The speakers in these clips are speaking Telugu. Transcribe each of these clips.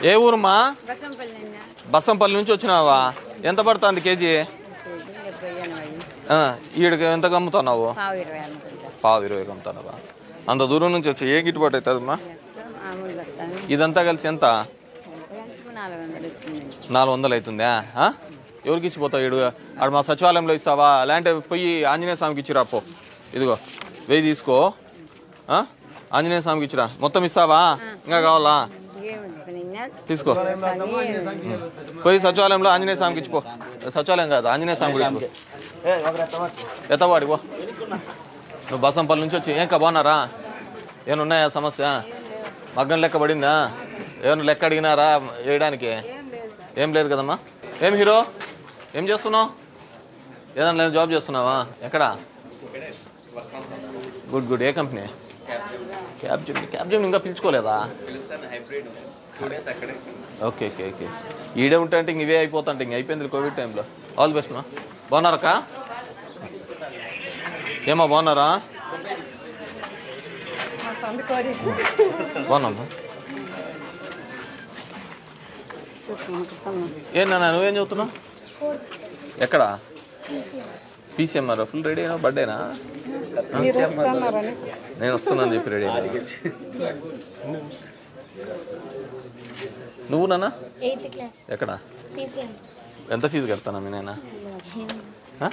ఏ ఊరుమా బసంపల్లి అన్న బస్సంపల్లి నుంచి వచ్చినావా ఎంత పడుతుంది కేజీ డెబ్బై ఎనభై ఆ, ఈడికి ఎంత అమ్ముతున్నావు పావు ఇరవై అనుకుంటా పావు ఇరవై అమ్ముతున్నావా అంత దూరం నుంచి వచ్చి ఏ గిట్టుబాటు అవుతుందమ్మా మామూలు కట్టాను ఇదంతా కలిసి ఎంత నాలుగు వందలు ఇస్తుంది నాలుగు వందలు అవుతుందా ఆ? ఎవరికి ఇచ్చిపోతావు ఇడు ఆడ మా సచివాలయంలో ఇస్తావా లేదంటే పోయి ఆంజనేయ స్వామికి ఇచ్చిరా పో ఇదిగో వెయ్యి తీసుకో ఆ? ఆంజనేయ స్వామికి ఇచ్చిరా మొత్తం ఇస్తావా ఇంకా కావాలా ఏముంది నిన్న తీసుకో పోయి సచివాలయంలో ఆంజనేయ స్వామికి ఇచ్చిపో సచివాలయం కాదు ఆంజనేయ స్వామికి ఇచ్చిపో ఎత్తవాడి పో నువ్వు బసంపల్లి నుంచి వచ్చి ఏం బాగున్నారా ఏమన్నాయా సమస్య మగ్గం లెక్క పడిందా ఏమన్నా లెక్క అడిగినారా వేయడానికి ఏం లేదు కదమ్మా ఏం హీరో ఏం చేస్తున్నావు ఏదన్నా లేదు జాబ్ చేస్తున్నావా ఎక్కడా గుడ్ గుడ్ ఏ company Capgemini Capgemini ఇంకా పిలుచుకోలేదా ఓకే ఓకే ఓకే ఈడే ఉంటే అంటే ఇంక ఇవే అయిపోతుంటే ఇంక అయిపోయింది కోవిడ్ టైంలో ఆల్ ది బెస్ట్ మా బాగున్నారక్క ఏమా బాగున్నారా బాగున్నామ్మా ఏంటన్నా నువ్వేం చదువుతున్నావు ఎక్కడ పీసీఎంఆర్ ఫుల్ రెడీ అయినా బర్త్డేనా నేను వస్తున్నాను చెప్పి రెడీ నువ్వు నాన్న ఎయిత్ క్లాస్ ఎక్కడ పీసీఎం ఎంత ఫీజు కడతానా మీ నాయన ఆ?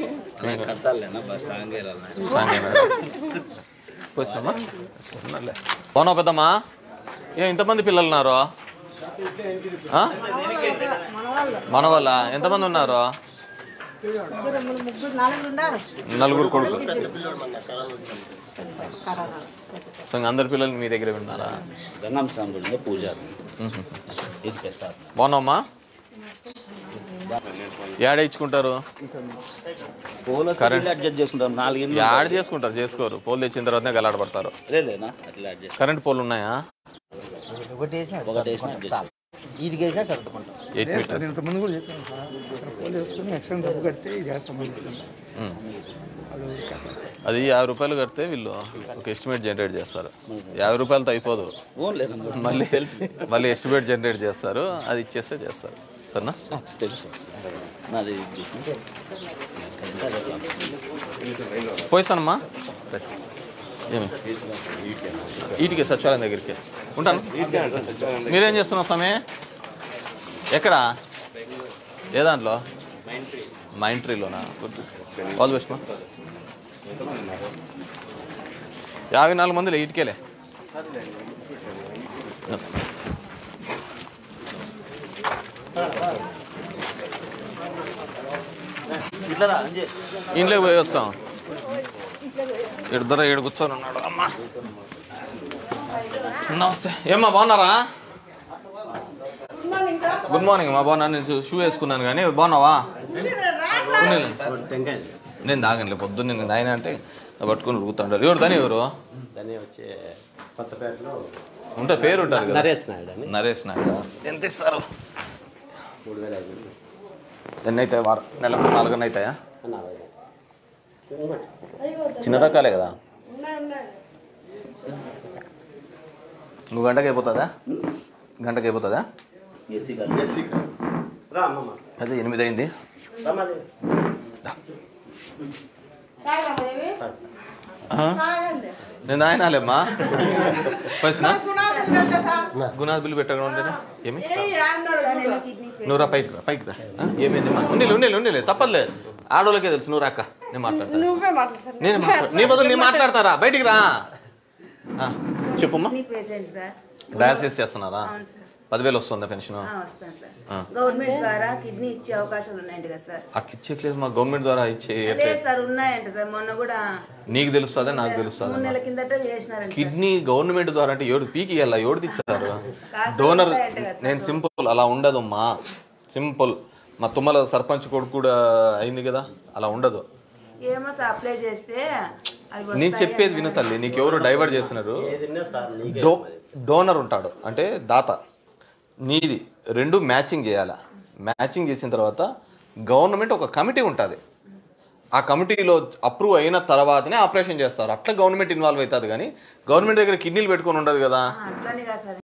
స్ట్రాంగేనా? పోసినామా ఉన్నాలే. బాగున్నావు పెద్దమ్మా ఏ ఇంతమంది పిల్లలు ఉన్నారు ఆ? మన వాళ్ళ ఎంతమంది ఉన్నారు నలుగురు కొడుకు సో ఇంక అందరి పిల్లలు మీ దగ్గర ఉన్నారా గంగం స్వామి పూజారి ఇది పెద్ద బాగున్నావమ్మా ఏడ ఇచ్చుకుంటారు పూల అడ్జస్ట్ చేసుకుంటాం నాలుగు ఇల్లు యాడ్ చేసుకుంటారు చేసుకోరు పోలు తెచ్చిన తర్వాతనే గలాడబడతారు లేదేనా అట్లా అడ్జస్ట్ కరెంట్ పోల్ ఉన్నాయా ఒకటి వేసినా ఒకటి వేసినా అడ్జస్ట్ ఇది వేసినా సర్దుకుంటాం ఎయిట్ మీటర్స్ ఇంతకుముందు కూడా చెప్పాను సార్ పోలు వేసుకుని ఎక్స్ట్రా డబ్బు కడితే ఇది వేస్తామని చెప్పాను సార్ ఉమ్. వాళ్ళు కట్టాలి సార్ అది యాభై రూపాయలు కడితే వీళ్ళు ఒక ఎస్టిమేట్ జనరేట్ చేస్తారు యాభై రూపాయలతో అయిపోదు ఓన్లేనా మళ్ళీ మళ్ళీ ఎస్టిమేట్ జనరేట్ చేస్తారు అది ఇచ్చేస్తే చేస్తారు సరేనా తెలుసు నాది ఇది చూసి. పోయిస్తానమ్మా రైట్. ఏమి ఈటికే సచివాలయం దగ్గరికి ఉంటాను మీరేం చేస్తున్నావు స్వామి ఎక్కడ ఏ దాంట్లో మైండ్ ట్రీలోనా ఆల్ బెస్ట్ మా యాభై నాలుగు మందిలే ఇటుకేలే Yes. ఇట్లా రా, అంజే. ఇంట్లోకి పోయి వస్తాం ఇద్దరు ఏడు కూర్చొని ఉన్నాడు అమ్మా నమస్తే ఏమ్మా బాగున్నారా గుడ్ మార్నింగ్ మా బాగున్నా నేను షూ వేసుకున్నాను కానీ బాగున్నావా ఉన్నిలే. నేను తాగనులే పొద్దున్న నేను తాగినా అంటే పట్టుకుని ఉడుకుతాడు ఎవరు దాని ఎవరు దాన్ని వచ్చి కొత్తపేటలో ఉంటే పేరు ఉంటుంది కదా నరేష్ నాయుడు అని నరేష్ నాయుడు ఎంత ఇస్తారు మూడు వేల ఐదు వందలు ఎన్ని అవుతాయి వారం నెలకు నాలుగన్న అవుతాయా నలభై చిన్న రకాలే కదా నువ్వు గంటకి అయిపోతుందా గంటకి అయిపోతుందా ఏసీ కాదు. రా అమ్మమ్మ అదే ఎనిమిది అయింది రమ్మది ఆ? నేను ఆయనాలేమ్మా పైసనా గుణాది బిల్లు పెట్టగా ఉంటేనే ఏమి నువ్వు రా పైకి రా పైకి రా ఆ? ఏమైందమ్మా ఉండేలే ఉండేలే ఉండేలే తప్పదులే ఆడోళ్ళకే తెలుసు నువ్వు రాక్క నేను మాట్లాడతా నేను మాట్లాడతా నీ బదులు నేను మాట్లాడతారా బయటికి రా ఆ, చెప్పమ్మా మీ పేషెంట్ సార్ డయాలసిస్ చేస్తున్నారా అవును సార్ పదివేలు వస్తుందా పెన్షన్ ఆ, వస్తాను సార్ ఆ. గవర్నమెంట్ ద్వారా కిడ్నీ ఇచ్చే అవకాశాలు ఉన్నాయంట కదా సార్ అట్లా ఇచ్చేయట్లేదు మా గవర్నమెంట్ ద్వారా లేదు ఇచ్చేయట్లేదు సార్ ఉన్నాయంట సార్ మొన్న కూడా నీకు తెలుస్తుందా నాకు మూడు తెలుస్తుందా నెలల కిందట చేసినారంట సార్. కిడ్నీ గవర్నమెంట్ ద్వారా అంటే ఎవడు పీకి ఎలా ఎవడు ఇచ్చారు కాసు డోనర్ ఉంటాయంట కదా సార్. నేను సింపుల్ అలా ఉండదమ్మా సింపుల్ మా తుమ్మల సర్పంచ్ కొడుకు కూడా అయింది కదా అలా ఉండదు ఏమో సార్ అప్లై చేస్తే అవి నేను వస్తాయి చెప్పేది విను తల్లి నీకు ఎవరు డైవర్ట్ చేస్తున్నారు ఏదిన్నా సార్ నీకే డో డోనర్ ఉంటాడు అంటే దాత నీది రెండు మ్యాచింగ్ చేయాలి మ్యాచింగ్ చేసిన తర్వాత గవర్నమెంట్ ఒక కమిటీ ఉంటుంది ఆ కమిటీలో అప్రూవ్ అయిన తర్వాతనే ఆపరేషన్ చేస్తారు అట్లా గవర్నమెంట్ ఇన్వాల్వ్ అవుతుంది కానీ గవర్నమెంట్ దగ్గర కిడ్నీలు పెట్టుకొని ఉండదు కదా ఆ, అట్లానే కాదు సార్